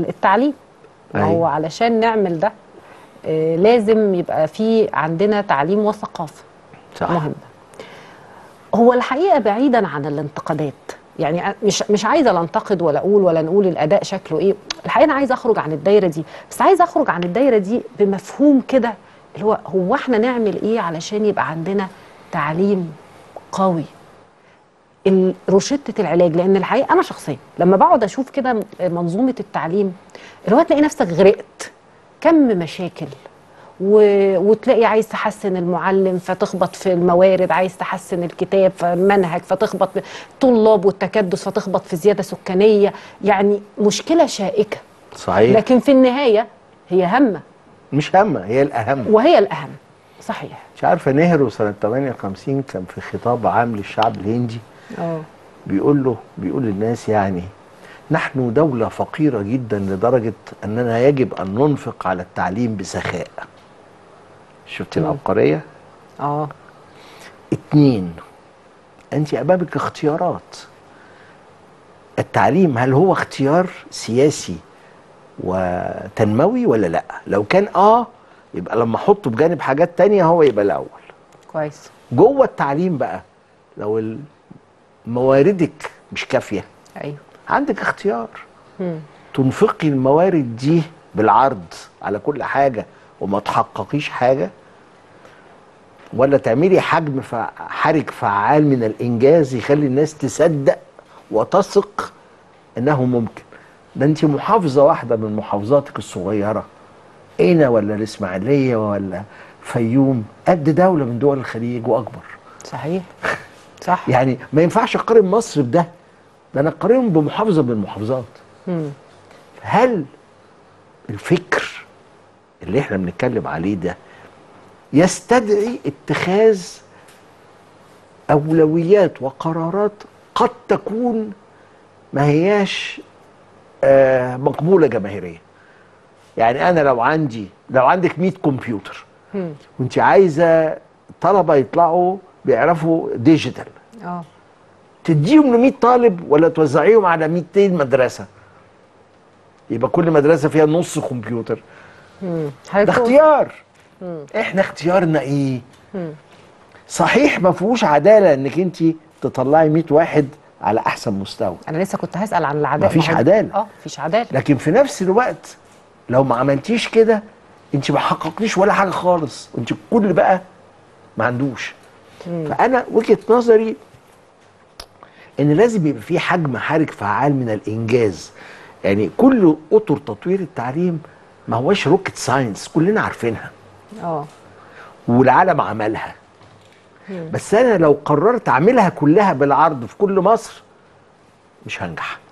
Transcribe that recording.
ال- التعليم ما هو أيوة. علشان نعمل ده آه، لازم يبقى في عندنا تعليم وثقافه صح مهمه هو الحقيقه بعيدا عن الانتقادات يعني أ- مش مش عايزه لا انتقد ولا اقول ولا نقول الاداء شكله ايه الحقيقه انا عايزه اخرج عن الدايره دي بس عايزه اخرج عن الدايره دي بمفهوم كده اللي هو هو احنا نعمل ايه علشان يبقى عندنا تعليم قوي ال- روشتة العلاج لان الحقيقه انا شخصيا لما بقعد اشوف كده منظومه التعليم اللي هو تلاقي نفسك غرقت كم مشاكل و... وتلاقي عايز تحسن المعلم فتخبط في الموارد عايز تحسن الكتاب فالمنهج فتخبط في الطلاب والتكدس فتخبط في زياده سكانيه يعني مشكله شائكه صحيح لكن في النهايه هي همه مش همه هي الاهم وهي الاهم صحيح مش عارفه نهرو سنه 58 كان في خطاب عام للشعب الهندي اه بيقول له بيقول للناس يعني نحن دولة فقيرة جدا لدرجة أننا يجب أن ننفق على التعليم بسخاء شفت مم. العبقرية؟ اه اتنين أنت أمامك اختيارات التعليم هل هو اختيار سياسي وتنموي ولا لا لو كان آه يبقى لما أحطه بجانب حاجات تانية هو يبقى الأول كويس جوه التعليم بقى لو ال- مواردك مش كافية ايوه عندك اختيار مم. تنفقي الموارد دي بالعرض على كل حاجة وما تحققيش حاجة ولا تعملي حجم فع- حرج فعال من الإنجاز يخلي الناس تصدق وتثق إنه ممكن ده أنت محافظة واحدة من محافظاتك الصغيرة قنا ولا الإسماعيلية ولا فيوم قد دولة من دول الخليج وأكبر صحيح صح يعني ما ينفعش أقارن مصر بده ده أنا أقارنهم بمحافظة من المحافظات مم. هل الفكر اللي احنا بنتكلم عليه ده يستدعي اتخاذ اولويات وقرارات قد تكون ما هياش آه، مقبوله جماهيريا يعني انا لو عندي لو عندك 100 كمبيوتر مم. وانت عايزه طلبه يطلعوا بيعرفوا ديجيتال اه تديهم ل 100 طالب ولا توزعيهم على 200 مدرسه يبقى كل مدرسه فيها نص كمبيوتر مم. ده هيكون- اختيار مم. احنا اختيارنا ايه مم. صحيح ما فيهوش عداله انك انت تطلعي 100 واحد على احسن مستوى انا لسه كنت هسال عن العداله مفيش ما هو- عدالة. اه مفيش عداله لكن في نفس الوقت لو ما عملتيش كده انت ما حققتيش ولا حاجه خالص انت كل بقى ما عندوش فانا وجهه نظري ان لازم يبقى في حجم حرج فعال من الانجاز يعني كل اطر تطوير التعليم ما هوش روكت ساينس كلنا عارفينها اه والعالم عملها بس انا لو قررت اعملها كلها بالعرض في كل مصر مش هنجح